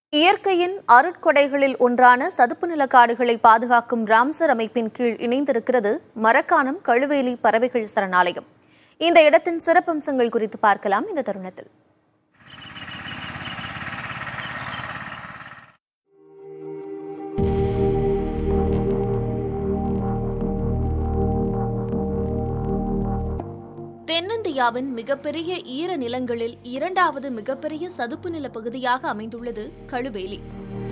இயற்கையின் அருட்கொடைகளில் ஒன்றான சதுப்பு நில காடுகளை பாதுகாக்கும் ராம்சர் அமைப்பின் கீழ் இணைந்திருக்கிறது மரக்காணம் கழுவேலி பறவைகள் சரணாலயம் இந்த இடத்தின் சிறப்பம்சங்கள் குறித்து பார்க்கலாம் இந்த தருணத்தில் தென்னிந்தியாவின் மிகப்பெரிய ஈர நிலங்களில் இரண்டாவது மிகப்பெரிய சதுப்பு நில பகுதியாக அமைந்துள்ளது கழுவேலி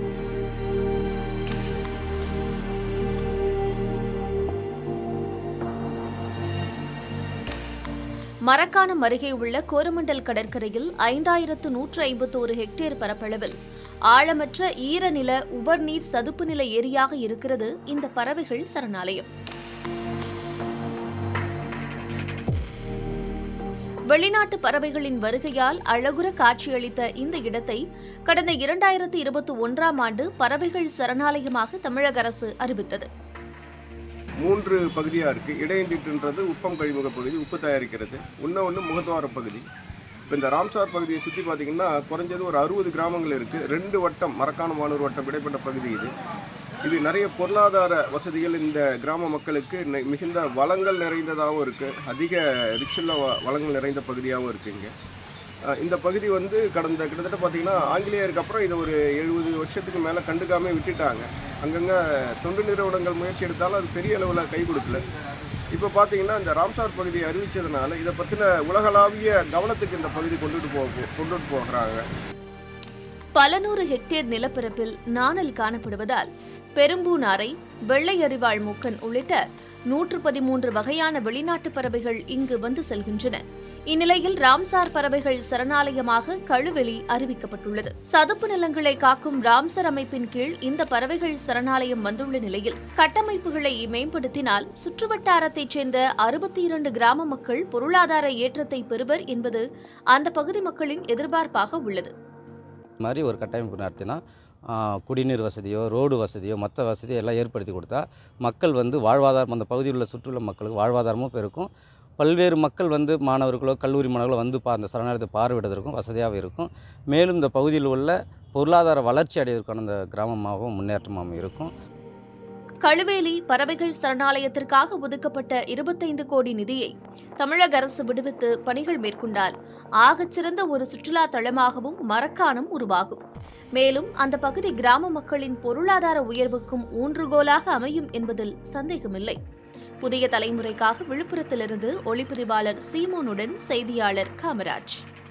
மரக்காணம் அருகே உள்ள கோரமண்டல் கடற்கரையில் ஐந்தாயிரத்து நூற்று ஐம்பத்தோரு ஹெக்டேர் பரப்பளவில் ஆழமற்ற ஈரநில உவர்நீர் சதுப்பு நில ஏரியாக இருக்கிறது இந்த பறவைகள் சரணாலயம் வெளிநாட்டு பறவைகளின் வருகையால் அழகுற காட்சியளித்த இந்த இடத்தை கடந்த இரண்டாயிரத்து இருபத்தி ஒன்றாம் ஆண்டு பறவைகள் சரணாலயமாக தமிழக அரசு அறிவித்தது மூன்று பகுதியாக இருக்குது இடையண்டிட்டுன்றது உப்பம் கழிமுக பகுதி உப்பு தயாரிக்கிறது இன்னொன்று முகத்துவார பகுதி இப்போ இந்த ராம்சார் பகுதியை சுற்றி பார்த்தீங்கன்னா குறைஞ்சது ஒரு அறுபது கிராமங்கள் இருக்குது ரெண்டு வட்டம் மரக்கான மானூர் வட்டம் இடைப்பட்ட பகுதி இது இது நிறைய பொருளாதார வசதிகள் இந்த கிராம மக்களுக்கு நி- மிகுந்த வளங்கள் நிறைந்ததாகவும் இருக்குது அதிக ரிச்சுள்ள வ- வளங்கள் நிறைந்த பகுதியாகவும் இருக்குது இங்கே அஹ் இந்த பகுதி வந்து கடந்த கிட்டத்தட்ட பார்த்தீங்கன்னா ஆங்கிலேயருக்கு அப்புறம் இதை ஒரு எழுபது வருஷத்துக்கு மேலே கண்டுக்காம விட்டுட்டாங்க அங்கங்கே தொண்டு நிறுவனங்கள் முயற்சி எடுத்தாலும் அது பெரிய அளவில் கை கொடுக்கல இப்போ பார்த்தீங்கன்னா இந்த ராம்சார் பகுதியை அறிவிச்சதுனால இதை பற்றின உலகளாவிய கவனத்துக்கு இந்த பகுதி கொண்டுட்டு போக கொண்டுட்டு போகிறாங்க பல நூறு ஹெக்டேர் நிலப்பரப்பில் நாணல் காணப்படுவதால் பெரும்பூனாரை வெள்ளை அரிவாள் மூக்கன் உள்ளிட்ட நூற்று பதிமூன்று வகையான வெளிநாட்டு பறவைகள் இங்கு வந்து செல்கின்றன இந்நிலையில் ராம்சார் பறவைகள் சரணாலயமாக கழுவெளி அறிவிக்கப்பட்டுள்ளது சதுப்பு நிலங்களை காக்கும் ராம்சர் அமைப்பின் கீழ் இந்த பறவைகள் சரணாலயம் வந்துள்ள நிலையில் கட்டமைப்புகளை மேம்படுத்தினால் சுற்றுவட்டாரத்தைச் சேர்ந்த அறுபத்தி இரண்டு கிராம மக்கள் பொருளாதார ஏற்றத்தை பெறுவர் என்பது அந்த பகுதி மக்களின் எதிர்பார்ப்பாக உள்ளது மாதிரி ஒரு கட்டமைப்பு நடத்தினா ஆ, குடிநீர் வசதியோ ரோடு வசதியோ மற்ற வசதியோ எல்லாம் ஏற்படுத்தி கொடுத்தா மக்கள் வந்து வாழ்வாதாரம் அந்த பகுதியில் உள்ள சுற்றுலா மக்களுக்கு வாழ்வாதாரமும் பெருக்கும் பல்வேறு மக்கள் வந்து மாணவர்களோ கல்லூரி மாணவர்களோ வந்து பா அந்த சரணாலயத்தை பார்வையிடுவதற்கும் வசதியாக இருக்கும் மேலும் இந்த பகுதியில் உள்ள பொருளாதார வளர்ச்சி அடைவதற்கான இந்த கிராமமாகவும் முன்னேற்றமாகவும் இருக்கும் கழுவேலி பறவைகள் சரணாலயத்திற்காக ஒதுக்கப்பட்ட இருபத்தைந்து கோடி நிதியை தமிழக அரசு விடுவித்து பணிகள் மேற்கொண்டால் ஆகச்சிறந்த ஒரு சுற்றுலா தளமாகவும் மரக்காணம் உருவாகும் மேலும் அந்த பகுதி கிராம மக்களின் பொருளாதார உயர்வுக்கும் ஊன்றுகோலாக அமையும் என்பதில் சந்தேகமில்லை புதிய தலைமுறைக்காக விழுப்புரத்திலிருந்து ஒளிப்பதிவாளர் சீமோனுடன் செய்தியாளர் காமராஜ்